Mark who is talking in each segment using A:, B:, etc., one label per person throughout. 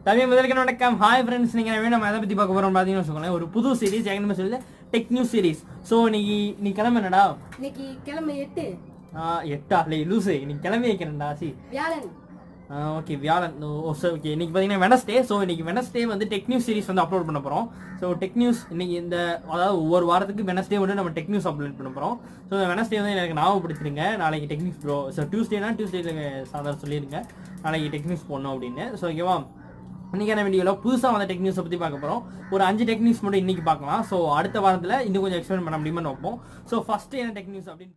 A: தமிழ் முதலுக்கு வணக்கம் hi friends நீங்கள் வேணும் நம்ம எதை பற்றி பார்க்க போகிறோம் பார்த்தீங்கன்னு வச்சுக்கோங்களேன் ஒரு புது சீரிஸ் ஏற்கனவே சொல்லி டெக் நியூஸ் சீரிஸ் ஸோ இன்னைக்கு நீ கிளம்பு என்னடா
B: இன்னைக்கு கிழமை எட்டு
A: ஆ, எட்டா இல்லை லூசு இன்னைக்கு கிளம்பி வைக்கிறேன்டா சி
B: வியாழன்
A: ஓகே வியாழன் ஓ சார் ஓகே இன்னைக்கு பார்த்தீங்கன்னா வெனஸ்டே ஸோ இன்னைக்கு வெனஸ்டே வந்து டெக் நியூஸ் சீரிஸ் வந்து அப்லோட் பண்ண போகிறோம் ஸோ டெக் நியூஸ் இன்னைக்கு இந்த அதாவது ஒவ்வொரு வாரத்துக்கு வெனஸ்டே வந்து நம்ம டெக் நியூஸ் அப்லோட் பண்ண போகிறோம் ஸோ வெனஸ்டே வந்து எனக்கு ஞாபகப்படுத்திருங்க நாளைக்கு டெக் நியூஸ் ப்ரோ ஸோ டியூஸ்டேனா டியூஸ்டேல சாதாரண சொல்லிடுங்க நாளைக்கு டெக் நியூஸ் போடணும் அப்படின்னு ஸோ ஓகேவா இன்னைக்கான வீடியோவில் புதுசாக வந்த டெக் நியூஸை பற்றி பார்க்க போகிறோம் ஒரு அஞ்சு டெக் நியூஸ் மட்டும் இன்னைக்கு பார்க்கலாம் ஸோ அடுத்த வாரத்தில் இன்னும் கொஞ்சம் எக்ஸ்பிளைன் பண்ண முடியுமா வைப்போம் ஸோ ஃபர்ஸ்ட் என்ன டெக் நியூஸ் அப்படின்னு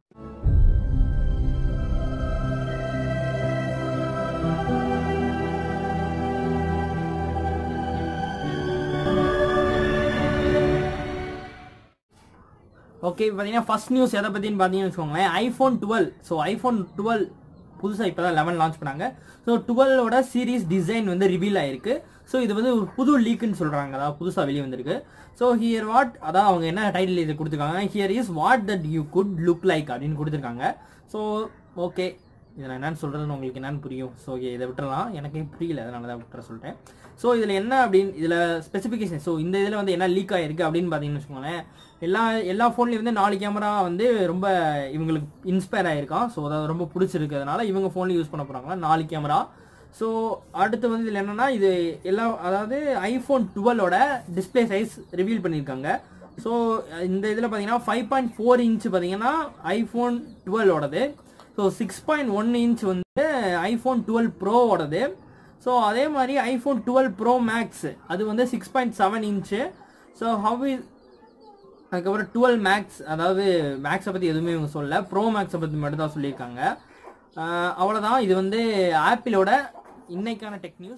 A: ஓகே பார்த்தீங்கன்னா ஃபர்ஸ்ட் நியூஸ் எதை பற்றின்னு பார்த்தீங்கன்னு வச்சுக்கோங்களேன் iPhone twelve so iPhone twelve புதுசாக இப்போ தான் லெவன் லான்ச் பண்ணாங்க ஸோ டுவெல்லோட சீரிஸ் டிசைன் வந்து ரிவீல் ஆயிருக்கு ஸோ இது வந்து ஒரு புது லீக்குன்னு சொல்கிறாங்க அதாவது புதுசாக வெளியே வந்திருக்கு ஸோ ஹியர் வாட் அதான் அவங்க என்ன டைட்டில் இது கொடுத்துருக்காங்க here is what that you could look like அப்படின்னு கொடுத்துருக்காங்க ஸோ ஓகே இதில் என்னன்னு சொல்கிறதுன்னு உங்களுக்கு என்னன்னு புரியும் ஸோ இதை விட்டுறலாம் எனக்கே புரியல அதனால தான் விட்டுற சொல்லிட்டேன் ஸோ இதில் என்ன அப்படின்னு இதில் ஸ்பெசிஃபிகேஷன் ஸோ இந்த இதில் வந்து என்ன லீக் ஆகிருக்கு அப்படின்னு பார்த்தீங்கன்னு வச்சுக்கோங்களேன் எல்லா எல்லா ஃபோன்லேயும் வந்து நாலு கேமரா வந்து ரொம்ப இவங்களுக்கு இன்ஸ்பயர் ஆகிருக்கான் ஸோ அதாவது ரொம்ப பிடிச்சிருக்கிறதுனால இவங்க ஃபோனில் யூஸ் பண்ண போகிறாங்களா நாலு கேமரா ஸோ அடுத்து வந்து இதில் என்னென்னா இது எல்லா அதாவது ஐஃபோன் டுவெலோட டிஸ்பிளே சைஸ் ரிவீல் பண்ணியிருக்காங்க ஸோ இந்த இதில் பார்த்தீங்கன்னா ஃபைவ் பாயிண்ட் ஃபோர் இன்ச் பார்த்தீங்கன்னா ஐஃபோன் டுவெலோடது so six point one inch வந்து ஐஃபோன் டுவெல் ப்ரோவோடது ஸோ அதே மாதிரி ஐஃபோன் டுவெல் ப்ரோ மேக்ஸ் அது வந்து six point seven inch so how is அதுக்கப்புறம் டுவெல் மேக்ஸ் அதாவது மேக்ஸை பற்றி எதுவுமே இவங்க சொல்லல ப்ரோ மேக்ஸை பற்றி மட்டும் தான் சொல்லியிருக்காங்க ஆஹ் அவ்வளவுதான் இது வந்து ஆப்பிளோட இன்னைக்கான டெக் நியூஸ்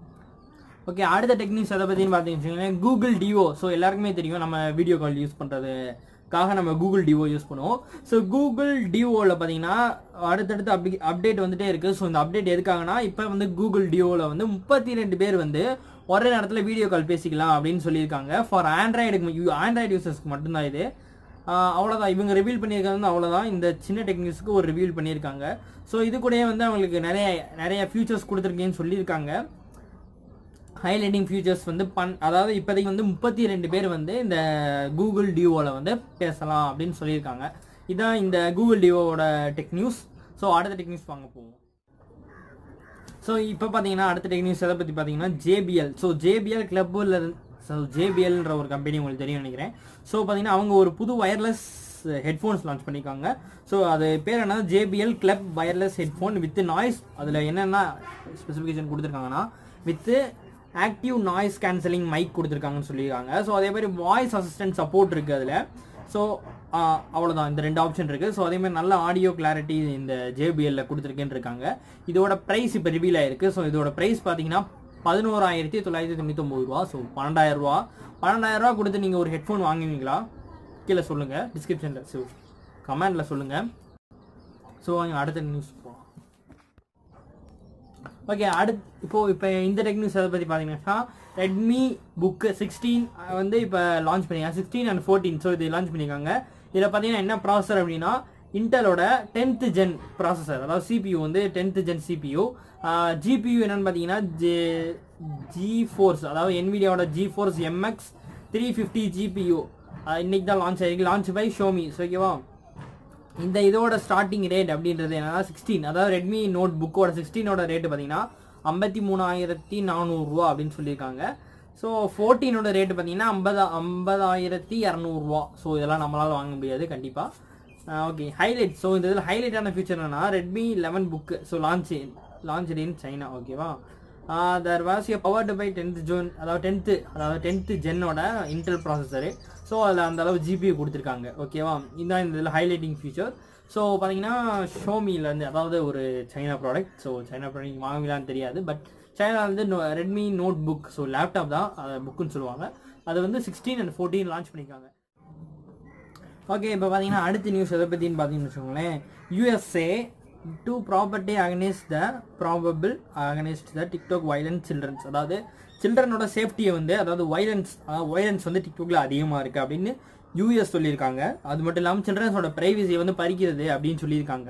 A: ஓகே அடுத்த டெக் நியூஸ் எதை பற்றின்னு பார்த்தீங்கன்னா கூகுள் டிஓ ஸோ எல்லாருக்குமே தெரியும் நம்ம வீடியோ கால் யூஸ் பண்ணுறதுக்காக நம்ம கூகுள் டிஓ யூஸ் பண்ணுவோம் ஸோ கூகுள் டிஓவில் பார்த்தீங்கன்னா அடுத்தடுத்து அப்டி அப்டேட் வந்துட்டே இருக்குது ஸோ இந்த அப்டேட் எதுக்காகனா இப்போ வந்து கூகுள் டிஓவில் வந்து முப்பத்தி ரெண்டு பேர் வந்து ஒரே நேரத்தில் வீடியோ கால் பேசிக்கலாம் அப்படின்னு சொல்லியிருக்காங்க ஃபார் ஆண்ட்ராய்டுக்கு ஆண்ட்ராய்டு யூசர்ஸ்க்கு மட்டும்தான் இது ஆஹ் அவ்வளவுதான் இவங்க ரிவீல் பண்ணியிருக்கிறது வந்து அவ்வளோதான் இந்த சின்ன டெக்னிக்ஸ்க்கு ஒரு ரிவீல் பண்ணியிருக்காங்க ஸோ இது கூடயே வந்து அவங்களுக்கு நிறைய நிறைய ஃபியூச்சர்ஸ் கொடுத்துருக்கேன்னு சொல்லியிருக்காங்க ஹைலைட்டிங் ஃபியூச்சர்ஸ் வந்து பண் அதாவது இப்போதைக்கு வந்து முப்பத்தி ரெண்டு பேர் வந்து இந்த கூகுள் டிஓவில் வந்து பேசலாம் அப்படின்னு சொல்லியிருக்காங்க இதான் இந்த கூகுள் டிஓவோட டெக் நியூஸ் ஸோ அடுத்த டெக் நியூஸ் வாங்க போவோம் ஸோ இப்போ பார்த்தீங்கன்னா அடுத்த டெக் நியூஸ் எதை பற்றி பார்த்தீங்கன்னா ஜேபிஎல் ஸோ ஜேபிஎல் கிளப்பில் ஸோ ஜேபிஎல்ன்ற ஒரு கம்பெனி உங்களுக்கு தெரியும் நினைக்கிறேன் ஸோ பார்த்தீங்கன்னா அவங்க ஒரு புது வயர்லெஸ் ஹெட்ஃபோன்ஸ் லான்ச் பண்ணியிருக்காங்க ஸோ அது பேர் என்ன JBL club wireless headphone with noise அதில் என்னென்ன ஸ்பெசிஃபிகேஷன் கொடுத்துருக்காங்கன்னா with active noise cancelling mic கொடுத்துருக்காங்கன்னு சொல்லியிருக்காங்க ஸோ அதே மாதிரி வாய்ஸ் அசிஸ்டன்ட் சப்போர்ட் இருக்குது அதில் ஸோ அவ்வளோதான் இந்த ரெண்டு ஆப்ஷன் இருக்குது ஸோ அதே மாதிரி நல்ல ஆடியோ கிளாரிட்டி இந்த ஜேபிஎல்ல கொடுத்துருக்கேன்னு இருக்காங்க இதோட ப்ரைஸ் இப்போ ரிவீல் ஆயிருக்கு ஸோ இதோட ப்ரைஸ் பார்த்தீங்கன்னா பதினோராயிரத்தி தொள்ளாயிரத்தி தொண்ணூத்தொம்பது ரூபா ஸோ பன்னெண்டாயிரம் ரூபா பன்னெண்டாயிரம் ரூபா கொடுத்து நீங்கள் ஒரு ஹெட்ஃபோன் வாங்குவீங்களா கீழே சொல்லுங்கள் டிஸ்கிரிப்ஷனில் ஸோ கமெண்டில் சொல்லுங்கள் ஸோ அடுத்த நியூஸ் போகலாம் ஓகே அடுத்து இப்போ இப்போ இந்த டெக் நியூஸ் எதை பற்றி பார்த்தீங்கன்னா ரெட்மி புக்கு சிக்ஸ்டீன் வந்து இப்போ லான்ச் பண்ணிருக்காங்க சிக்ஸ்டீன் அண்ட் ஃபோர்டீன் ஸோ இது லான்ச் பண்ணியிருக்காங்க இதில் பார்த்தீங்கன்னா என்ன ப்ராசஸர் அப்படின்னா இன்டலோட டென்த் ஜென் ப்ராசஸர் அதாவது சிபியூ வந்து டென்த் ஜென் சிபியூ ஜிபியூ என்னன்னு பார்த்தீங்கன்னா ஜே ஜி ஃபோர்ஸ் அதாவது என்விடியாவோட GeForce MX three fifty GPU இன்னைக்கு தான் லான்ச் ஆயிருக்கு லான்ச் பை ஷோமி ஓகேவா இந்த இதோட ஸ்டார்டிங் ரேட் அப்படின்றது என்னன்னா சிக்ஸ்டீன் அதாவது ரெட்மி நோட் புக்கோட சிக்ஸ்டீனோட ரேட்டு பார்த்தீங்கன்னா ஐம்பத்தி மூணாயிரத்தி நானூறுரூவா அப்படின்னு சொல்லியிருக்காங்க ஸோ ஃபோர்டீனோட ரேட்டு பார்த்தீங்கன்னா ஐம்பதா ஐம்பதாயிரத்தி இரநூறுவா ஸோ இதெல்லாம் நம்மளால் வாங்க முடியாது கண்டிப்பாக ஓகே ஹைலைட் ஸோ இந்த இதில் ஹைலைட்டான ஃபீச்சர் என்னன்னா Redmi eleven book so launch launch in China ஓகேவா there was a powered by tenth June அதாவது டென்த்து அதாவது டென்த்து ஜென்னோட இன்டெல் ப்ராசஸரு ஸோ அதில் அந்த அளவு ஜிபியூ கொடுத்துருக்காங்க ஓகேவா இதுதான் இந்த இதில் ஹைலைட்டிங் ஃபீச்சர் ஸோ பார்த்தீங்கன்னா ஷோமிலேருந்து அதாவது ஒரு China product so China product வாங்கலான்னு தெரியாது பட் சைனா வந்து Redmi note book so laptop தான் அதை புக்குன்னு சொல்லுவாங்க அது வந்து சிக்ஸ்டீன் அண்ட் ஃபோர்டீன் லான்ச் பண்ணியிருக்காங்க ஓகே இப்போ பார்த்தீங்கன்னா அடுத்த நியூஸ் எதை பற்றின்னு பார்த்தீங்கன்னு வச்சுக்கோங்களேன் USA to property against the probable against the TikTok violence children's அதாவது சில்ட்ரனோட சேஃப்டியை வந்து அதாவது வைலன்ஸ் அதாவது வைலன்ஸ் வந்து டிக்டாக்ல அதிகமாக இருக்குது அப்படின்னு யூஎஸ் சொல்லியிருக்காங்க அது மட்டும் இல்லாமல் சில்ட்ரன்ஸோட ப்ரைவசியை வந்து பறிக்கிறது அப்படின்னு சொல்லியிருக்காங்க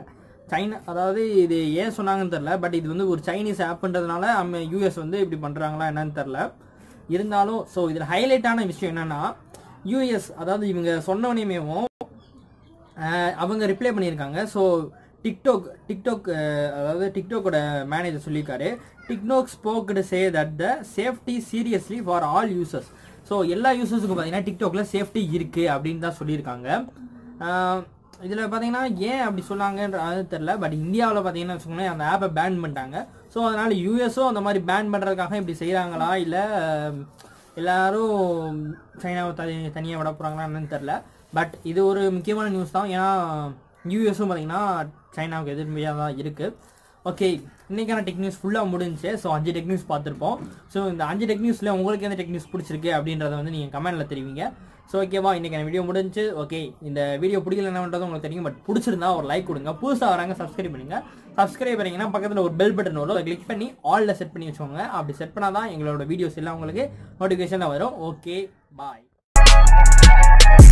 A: சைனா அதாவது இது ஏன் சொன்னாங்கன்னு தெரில பட் இது வந்து ஒரு சைனீஸ் ஆப்ன்றதுனால நம்ம யூஎஸ் வந்து இப்படி பண்ணுறாங்களா என்னன்னு தெரில இருந்தாலும் ஸோ இதில் ஹைலைட்டான விஷயம் என்னன்னா யூஎஸ் அதாவது இவங்க சொன்னவனையுமேவும் ஆஹ் அவங்க ரிப்ளை பண்ணியிருக்காங்க ஸோ டிக்டாக் டிக்டாக் அஹ், அதாவது டிக்டாக்கோட மேனேஜர் சொல்லியிருக்காரு TikTok spoke say that the safety seriously for all users so எல்லா யூசர்ஸுக்கும் பார்த்தீங்கன்னா டிக்டாக்ல சேஃப்டி இருக்கு அப்படின்னு தான் சொல்லியிருக்காங்க இதில் பார்த்தீங்கன்னா ஏன் அப்படி சொன்னாங்கன்ற அது தெரில பட் இந்தியாவில் பார்த்தீங்கன்னா வச்சுக்கோங்களேன் அந்த ஆப்பை பேன் பண்ணிட்டாங்க ஸோ அதனால யூஎஸும் அந்த மாதிரி பேன் பண்ணுறதுக்காக இப்படி செய்கிறாங்களா இல்லை எல்லாரும் சைனாவை தனி தனியாக விட போகிறாங்களா என்னன்னு தெரில பட் இது ஒரு முக்கியமான நியூஸ் தான் ஏன்னா யூஎஸும் பார்த்தீங்கன்னா சைனாவுக்கு எதிர்மையாக தான் இருக்குது ஓகே இன்னைக்கான டெக் நியூஸ் ஃபுல்லாக முடிஞ்சுச்சு ஸோ அஞ்சு டெக் நியூஸ் பார்த்துருப்போம் ஸோ இந்த அஞ்சு டெக் நியூஸில் உங்களுக்கு எந்த டெக் நியூஸ் பிடிச்சிருக்கு அப்படின்றத வந்து நீங்கள் கமெண்ட்டில் தெரிவிங்க ஸோ ஓகேவா இன்றைக்கான வீடியோ முடிஞ்சு ஓகே இந்த வீடியோ பிடிக்கலன்றது உங்களுக்கு தெரியும் பட் பிடிச்சிருந்தா ஒரு லைக் கொடுங்க புதுசாக வராங்க சப்ஸ்கிரைப் பண்ணுங்க சப்ஸ்கிரைப் பண்ணீங்கன்னா பக்கத்தில் ஒரு பெல் பட்டன் வரும் அதை கிளிக் பண்ணி ஆலில் செட் பண்ணி வச்சுக்கோங்க அப்படி செட் பண்ணால் தான் எங்களோட வீடியோஸ் எல்லாம் உங்களுக்கு நோட்டிஃபிகேஷனில் வரும் ஓகே பாய்